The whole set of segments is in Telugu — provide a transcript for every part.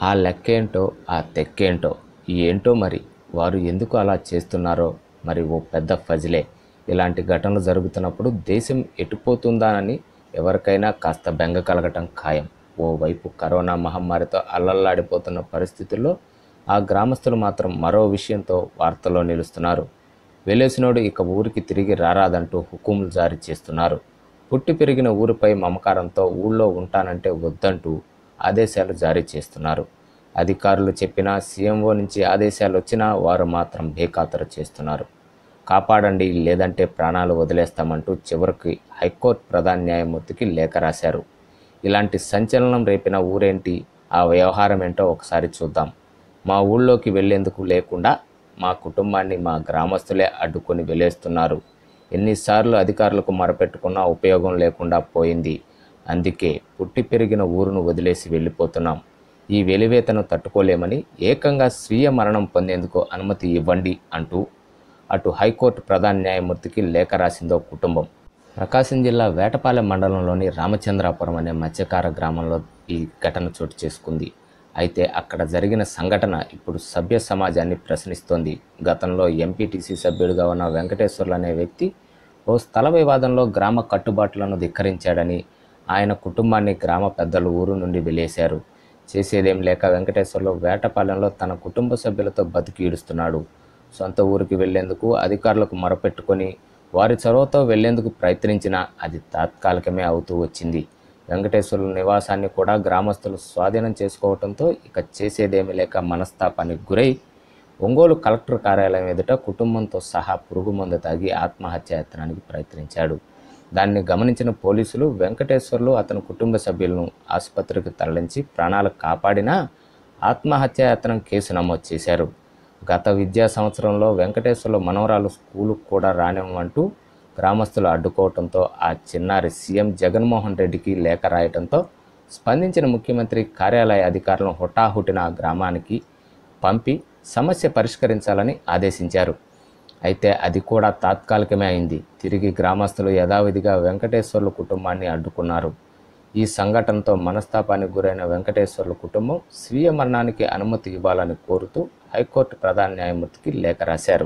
ఆ లెక్కేంటో ఆ తెక్కేంటో ఏంటో మరి వారు ఎందుకు అలా చేస్తున్నారో మరి ఓ పెద్ద ఫజిలే ఇలాంటి ఘటనలు జరుగుతున్నప్పుడు దేశం ఎటుపోతుందానని ఎవరికైనా కాస్త బెంగ కలగటం ఖాయం ఓవైపు కరోనా మహమ్మారితో అల్లల్లాడిపోతున్న పరిస్థితుల్లో ఆ గ్రామస్తులు మాత్రం మరో విషయంతో వార్తల్లో నిలుస్తున్నారు వెలేసినోడు ఇక ఊరికి తిరిగి రారాదంటూ హుకుములు జారీ చేస్తున్నారు పుట్టి పెరిగిన ఊరిపై మమకారంతో ఊళ్ళో ఉంటానంటే వద్దంటూ ఆదేశాలు జారీ చేస్తున్నారు అధికారులు చెప్పినా సీఎంఓ నుంచి ఆదేశాలు వచ్చినా వారు మాత్రం బేఖాతరు చేస్తున్నారు కాపాడండి లేదంటే ప్రాణాలు వదిలేస్తామంటూ చివరికి హైకోర్టు ప్రధాన న్యాయమూర్తికి లేఖ రాశారు ఇలాంటి సంచలనం రేపిన ఊరేంటి ఆ వ్యవహారం ఏంటో ఒకసారి చూద్దాం మా ఊళ్ళోకి వెళ్లేందుకు లేకుండా మా కుటుంబాన్ని మా గ్రామస్తులే అడ్డుకొని వెలేస్తున్నారు ఎన్నిసార్లు అధికారులకు మొరపెట్టుకున్నా ఉపయోగం లేకుండా పోయింది అందుకే పుట్టి పెరిగిన ఊరును వదిలేసి వెళ్ళిపోతున్నాం ఈ వెలివేతను తట్టుకోలేమని ఏకంగా స్వీయ మరణం పొందేందుకు అనుమతి ఇవ్వండి అంటూ అటు హైకోర్టు ప్రధాన న్యాయమూర్తికి లేఖ రాసిందో కుటుంబం ప్రకాశం జిల్లా వేటపాలెం మండలంలోని రామచంద్రాపురం అనే మత్స్యకార గ్రామంలో ఈ ఘటన చోటు చేసుకుంది అయితే అక్కడ జరిగిన సంఘటన ఇప్పుడు సభ్య సమాజాన్ని ప్రశ్నిస్తోంది గతంలో ఎంపీటీసీ సభ్యుడిగా ఉన్న వెంకటేశ్వర్లు అనే వ్యక్తి ఓ స్థల వివాదంలో గ్రామ కట్టుబాట్లను ధిక్కరించాడని ఆయన కుటుంబాన్ని గ్రామ పెద్దలు ఊరు నుండి వెలేశారు చేసేదేం లేక వెంకటేశ్వర్లు వేటపాలెంలో తన కుటుంబ సభ్యులతో బతికి ఈడుస్తున్నాడు సొంత ఊరికి వెళ్లేందుకు అధికారులకు మొరపెట్టుకొని వారి చొరవతో వెళ్లేందుకు ప్రయత్నించినా అది తాత్కాలికమే అవుతూ వచ్చింది వెంకటేశ్వర్ల నివాసాన్ని కూడా గ్రామస్తులు స్వాధీనం చేసుకోవడంతో ఇక చేసేదేమీ లేక మనస్తాపానికి గురై ఒంగోలు కలెక్టర్ కార్యాలయం ఎదుట కుటుంబంతో సహా పురుగు మందు తాగి ఆత్మహత్యాయత్నానికి ప్రయత్నించాడు దాన్ని గమనించిన పోలీసులు వెంకటేశ్వర్లు అతని కుటుంబ సభ్యులను ఆసుపత్రికి తరలించి ప్రాణాలు కాపాడినా ఆత్మహత్యాయత్నం కేసు నమోదు చేశారు గత విద్యా సంవత్సరంలో వెంకటేశ్వర్లు మనవరాలు స్కూలుకు కూడా రానివ్వమంటూ గ్రామస్తులు అడ్డుకోవడంతో ఆ చిన్నారి సీఎం జగన్మోహన్ రెడ్డికి లేఖ రాయడంతో స్పందించిన ముఖ్యమంత్రి కార్యాలయ అధికారులను హుటాహుటిన ఆ గ్రామానికి పంపి సమస్య పరిష్కరించాలని ఆదేశించారు అయితే అది కూడా తాత్కాలికమే అయింది తిరిగి గ్రామస్తులు యథావిధిగా వెంకటేశ్వర్లు కుటుంబాన్ని అడ్డుకున్నారు ఈ సంఘటనతో మనస్తాపానికి గురైన వెంకటేశ్వర్లు కుటుంబం స్వీయ మరణానికి అనుమతి ఇవ్వాలని కోరుతూ హైకోర్టు ప్రధాన న్యాయమూర్తికి లేఖ రాశారు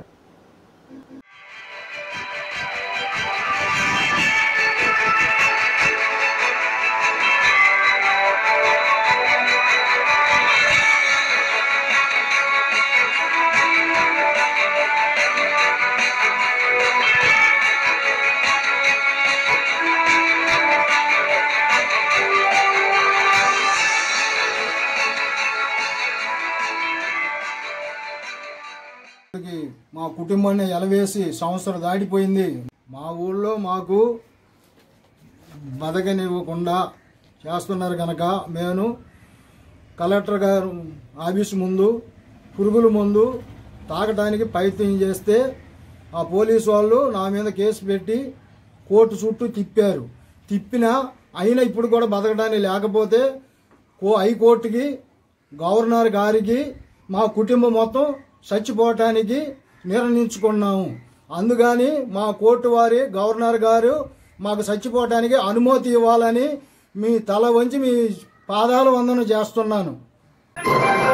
కి మా కుటుంబాన్ని ఎలవేసి సంవత్సరం దాటిపోయింది మా ఊళ్ళో మాకు బతకనివ్వకుండా చేస్తున్నారు కనుక మేము కలెక్టర్ గారు ఆఫీస్ ముందు పురుగుల ముందు తాగడానికి ప్రయత్నం చేస్తే ఆ పోలీసు వాళ్ళు నా మీద కేసు పెట్టి కోర్టు చుట్టూ తిప్పారు తిప్పినా అయినా ఇప్పుడు కూడా బతకడానికి లేకపోతే కో హైకోర్టుకి గవర్నర్ గారికి మా కుటుంబం మొత్తం చచ్చిపోవటానికి నిర్ణయించుకున్నాము అందుకని మా కోర్టు వారి గవర్నర్ గారు మాకు చచ్చిపోవటానికి అనుమతి ఇవ్వాలని మీ తల వంచి మీ పాదాల వందన చేస్తున్నాను